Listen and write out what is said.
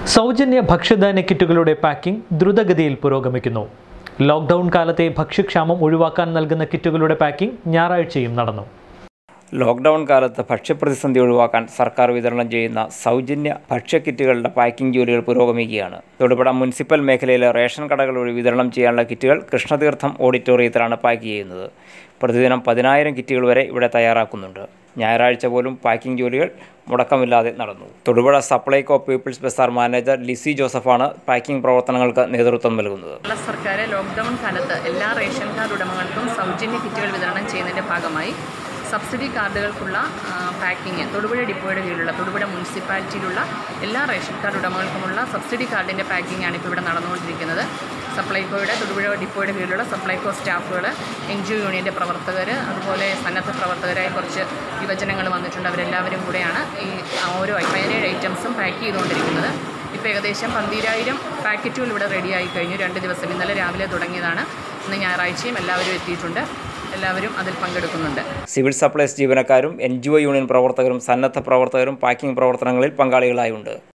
സൗജന്യ ഭക്ഷ്യധാന്യ കിറ്റുകളുടെ പാക്കിംഗ് ദ്രുതഗതിയിൽ പുരോഗമിക്കുന്നു ലോക്ക്ഡൗൺ കാലത്തെ ഭക്ഷ്യക്ഷാമം ഒഴിവാക്കാൻ നൽകുന്ന കിറ്റുകളുടെ പാക്കിംഗ് ഞായറാഴ്ചയും നടന്നു ലോക്ക്ഡൗൺ കാലത്ത് ഭക്ഷ്യപ്രതിസന്ധി ഒഴിവാക്കാൻ സർക്കാർ വിതരണം ചെയ്യുന്ന സൗജന്യ ഭക്ഷ്യക്കിറ്റുകളുടെ പാക്കിംഗ് ജോലികൾ പുരോഗമിക്കുകയാണ് തൊടുപുഴ മുനിസിപ്പൽ മേഖലയിലെ റേഷൻ കടകൾ വഴി വിതരണം ചെയ്യാനുള്ള കിറ്റുകൾ കൃഷ്ണതീർത്ഥം ഓഡിറ്റോറിയത്തിലാണ് പാക്ക് ചെയ്യുന്നത് പ്രതിദിനം പതിനായിരം കിറ്റുകൾ വരെ ഇവിടെ തയ്യാറാക്കുന്നുണ്ട് ഞായറാഴ്ച പോലും പാക്കിംഗ് ജോലികൾ മുടക്കമില്ലാതെ നടന്നു തൊടുപുഴ സപ്ലൈകോ പീപ്പിൾസ് ബസാർ മാനേജർ ലിസി ജോസഫാണ് പാക്കിംഗ് പ്രവർത്തനങ്ങൾക്ക് നേതൃത്വം നൽകുന്നത് കേരള സർക്കാർ ലോക്ക്ഡൗൺ കാലത്ത് എല്ലാ റേഷൻ കാർഡ് ഉടമകൾക്കും സൗജന്യ കിറ്റുകൾ വിതരണം ചെയ്യുന്നതിൻ്റെ ഭാഗമായി സബ്സിഡി കാർഡുകൾക്കുള്ള ആ, പാക്കിങ് തൊടുപുഴ ഡിപ്പോയുടെ കീഴിലുള്ള തൊടുപുഴ മുനിസിപ്പാലിറ്റിയിലുള്ള എല്ലാ റേഷൻ കാർഡ് ഉടമകൾക്കുമുള്ള സബ്സിഡി കാർഡിൻ്റെ പാക്കിംഗ് ആണ് ഇപ്പോൾ ഇവിടെ നടന്നുകൊണ്ടിരിക്കുന്നത് സപ്ലൈകോയുടെ തൊടുപുഴ ഡിപ്പോയുടെ കീഴിലുള്ള സപ്ലൈകോ സ്റ്റാഫുകൾ എൻ ജി ഒ യൂണിയൻ്റെ പ്രവർത്തകർ അതുപോലെ സന്നദ്ധ പ്രവർത്തകരായ കുറച്ച് യുവജനങ്ങൾ വന്നിട്ടുണ്ട് അവരെല്ലാവരും കൂടെയാണ് ഈ ഓരോ പതിനേഴ് ഐറ്റംസും പാക്ക് ചെയ്തുകൊണ്ടിരിക്കുന്നത് ഇപ്പോൾ ഏകദേശം പന്തിരായിരം പാക്കറ്റുകൾ ഇവിടെ റെഡിയായി കഴിഞ്ഞു രണ്ട് ദിവസം ഇന്നലെ രാവിലെ തുടങ്ങിയതാണ് ഇന്ന് ഞായറാഴ്ചയും എല്ലാവരും എത്തിയിട്ടുണ്ട് എല്ലാവരും അതിൽ പങ്കെടുക്കുന്നുണ്ട് സിവിൽ സപ്ലൈസ് ജീവനക്കാരും എൻ ജി ഒ യൂണിയൻ പ്രവർത്തകരും സന്നദ്ധ പ്രവർത്തകരും പാക്കിംഗ് പ്രവർത്തനങ്ങളിൽ പങ്കാളികളായുണ്ട്